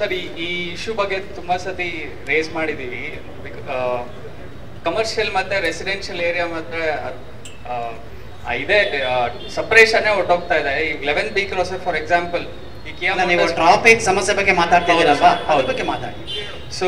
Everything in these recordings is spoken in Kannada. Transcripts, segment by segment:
ಸರ್ ಈ ಈ ಇಶ್ಯೂ ಬಗ್ಗೆ ತುಂಬಾ ಸತಿ ರೇಸ್ ಮಾಡಿದೀವಿ ಕಮರ್ಷಿಯಲ್ ಮತ್ತೆ ರೆಸಿಡೆನ್ಷಿಯಲ್ ಏರಿಯಾ ಮತ್ತೆ ಆ, ಆ, ಇದೇ ಸಪ್ರೇಷನ್ ಹೊಟ್ಟೋಗ್ತಾ ಇದೆ ಈ eleven B cross for example ಈ ಕಿಯಾ ಇಲ್ಲ, ನೀವು Motors- ಟ್ರಾಫಿಕ್ ಸಮಸ್ಯೆ ಬಗ್ಗೆ ಮಾತಾಡ್ತಿದ್ದೀರಲ್ವಾ ಹೌದು, ಹೌದು. ಅದ್ರ ಬಗ್ಗೆ ಮಾತಾಡಿ ಸೊ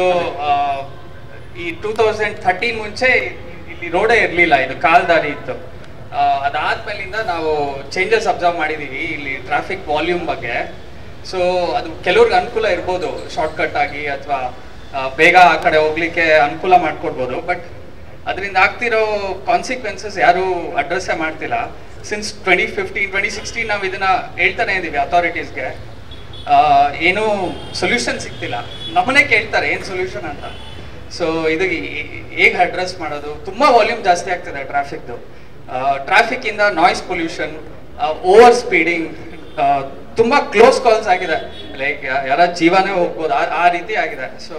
ಈ ಟೂ ತೌಸಂಡ್ ಥರ್ಟೀನ್ ಮುಂಚೆ ಇಲ್ಲಿ ರೋಡೇ ಇರಲಿಲ್ಲ ಇದು ಕಾಲ್ದಾರಿ ಇತ್ತು ಆ, ಅದಾದ್ಮೇಲಿಂದ ನಾವು ಚೇಂಜಸ್ ಅಬ್ಸರ್ವ್ ಮಾಡಿದೀವಿ ಇಲ್ಲಿ ಟ್ರಾಫಿಕ್ ವಾಲ್ಯೂಮ್ ಬಗ್ಗೆ ಸೊ ಅದು ಕೆಲವ್ರಿಗೆ ಅನುಕೂಲ ಇರ್ಬೋದು ಶಾರ್ಟ್ಕಟ್ ಆಗಿ ಅಥವಾ ಬೇಗ ಆ ಕಡೆ ಹೋಗ್ಲಿಕ್ಕೆ ಅನುಕೂಲ ಮಾಡ್ಕೊಡ್ಬೋದು ಬಟ್ ಅದರಿಂದ ಆಗ್ತಿರೋ ಕಾನ್ಸಿಕ್ವೆನ್ಸಸ್ ಯಾರು ಅಡ್ರೆಸ್ಸೇ ಮಾಡ್ತಿಲ್ಲ since twenty fifteen twenty sixteen ನಾವು ಇದನ್ನ ಹೇಳ್ತಾನೆ ಇದೀವಿ ಅಥಾರಿಟೀಸ್ಗೆ ಏನೂ ಸೊಲ್ಯೂಷನ್ ಸಿಗ್ತಿಲ್ಲ ನಮ್ಮನೆ ಕೇಳ್ತಾರೆ ಏನು ಸೊಲ್ಯೂಷನ್ ಅಂತ ಸೊ ಇದು ಹೇಗೆ ಅಡ್ರೆಸ್ ಮಾಡೋದು ತುಂಬಾ ವಾಲ್ಯೂಮ್ ಜಾಸ್ತಿ ಆಗ್ತಿದೆ ಟ್ರಾಫಿಕ್ದು ಟ್ರಾಫಿಕ್ ಇಂದ ನಾಯ್ಸ್ ಪೊಲ್ಯೂಷನ್ ಓವರ್ ಸ್ಪೀಡಿಂಗ್ ತುಂಬಾ ಕ್ಲೋಸ್ ಕಾಲ್ಸ್ ಆಗಿದೆ ಲೈಕ್ ಯಾರ ಜೀವನೇ ಹೋಗ್ಬೋದು ಆ- ಆ ರೀತಿ ಆಗಿದೆ ಸೊ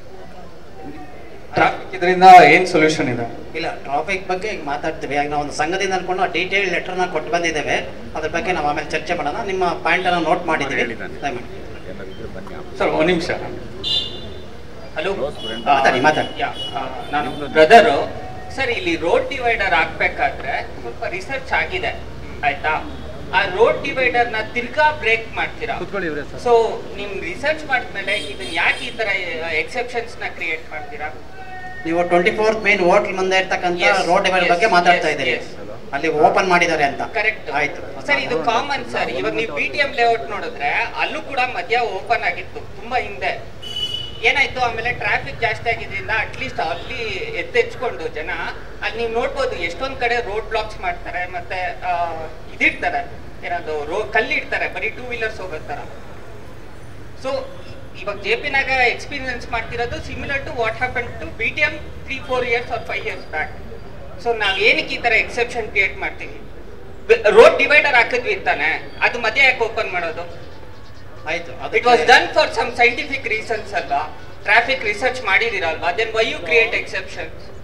ಟ್ರಾಫಿಕ್ ಇದರಿಂದ ಏನ್ ಸೊಲ್ಯೂಷನ್ ಇದೆ ಇಲ್ಲ ಟ್ರಾಫಿಕ್ ಬಗ್ಗೆ ಈಗ ಮಾತಾಡ್ತೀವಿ ಈಗ ನಾವು ಒಂದು ಸಂಘದಿಂದ ಅನ್ಕೊಂಡು ಡೀಟೇಲ್ ಲೆಟರ್ನ ಕೊಟ್ಟು ಬಂದಿದ್ದೇವೆ ಅದ್ರ ಬಗ್ಗೆ ನಾವು ಆಮೇಲೆ ಚರ್ಚೆ ಮಾಡೋಣ ನಿಮ್ಮ ಪಾಯಿಂಟ್ ಅನ್ನ ನೋಟ್ ಮಾಡಿದ್ದೀವಿ ದಯಮಾಡಿ ಸರ್ ಒಂದ್ ನಿಮಿಷ ಹಲೋ ಮಾತಾಡಿ ಮಾತಾಡಿ ಯಾ ನಾನು ಬ್ರದರು ಸರ್ ಇಲ್ಲಿ ರೋಡ್ ಡಿವೈಡರ್ ಹಾಕ್ಬೇಕಾದ್ರೆ ಸ್ವಲ್ಪ ರಿಸರ್ಚ್ ಆಗಿದೆ ಆಯ್ತಾ ಆ ರೋಡ್ ಡಿವೈಡರ್ ನ ತಿರ್ಗಾ ಬ್ರೇಕ್ ಮಾಡ್ತೀರಾ ಸೊ ನಿಮ್ ರಿಸರ್ಚ್ ಮಾಡಿದ್ಮೇಲೆ ಇದನ್ನ ಯಾಕೆ ಈ ತರ ಎಕ್ಸೆಪ್ಷನ್ಸ್ ನ ಕ್ರಿಯೇಟ್ ಮಾಡ್ತೀರಾ ನೀವು ಟ್ವೆಂಟಿ ಫೋರ್ತ್ ಮೇನ್ ಹೋಟ್ಲ್ ಮುಂದೆ ಇರ್ತಕ್ಕಂಥ Yes, ರೋಡ್ ಡಿವೈಡ್ yes, ಬಗ್ಗೆ ಮಾತಾಡ್ತಾ yes, ಇದ್ದೀರಿ yes. ಅಲ್ಲಿ ಓಪನ್ ಮಾಡಿದ್ದಾರೆ ಅಂತ ಕರೆಕ್ಟ್ ಆಯ್ತು ಸರ್ ಇದು ಕಾಮನ್ ಸರ್ ಇವಾಗ ನೀವು ಬಿ ಟಿ ಎಂ ಲೇಔಟ್ ನೋಡಿದ್ರೆ ಅಲ್ಲೂ ಕೂಡ ಮಧ್ಯ ಓಪನ್ ಆಗಿತ್ತು ತುಂಬಾ ಹಿಂದೆ ಏನಾಯ್ತು ಆಮೇಲೆ ಟ್ರಾಫಿಕ್ ಜಾಸ್ತಿ ಆಗಿದ್ರಿಂದ ಅಟ್ಲೀಸ್ಟ್ ಅಲ್ಲಿ ಎತ್ತೆಚ್ಕೊಂಡು ಜನ ಅಲ್ಲಿ ನೀವು ನೋಡ್ಬೋದು ಎಷ್ಟೊಂದ್ ಕಡೆ ರೋಡ್ ಬ್ಲಾಕ್ಸ್ ಮಾಡ್ತಾರೆ ಮತ್ತೆ ಆ, ಇದಿಡ್ತಾರೆ ಏನದು ರೋ ಕಲ್ಲಿಡ್ತಾರೆ ಬರೀ ಟೂ ವೀಲರ್ಸ್ ಹೋಗೋ ತರ ಸೊ ಇವಾಗ ಜೆ ಪಿ ನಾಗ ಎಕ್ಸ್ಪೀರಿಯನ್ಸ್ ಮಾಡ್ತಿರೋದು similar to what happen to B T M three four years or five years back so ನಾವ್ ಏನಕ್ಕೆ ಈ ತರ ಎಕ್ಸೆಪ್ಷನ್ ಕ್ರಿಯೇಟ್ ಮಾಡ್ತೀವಿ ರೋಡ್ ಡಿವೈಡರ್ ಹಾಕಿದ್ವಿ ತಾನೆ ಅದು ಮಧ್ಯ ಯಾಕೆ ಓಪನ್ ಮಾಡೋದು ಆಯ್ತು it was done for some scientific reasons ಅಲ್ವಾ ಟ್ರಾಫಿಕ್ ರಿಸರ್ಚ್ ಮಾಡಿದಿರಲ್ವಾ then why you create exceptions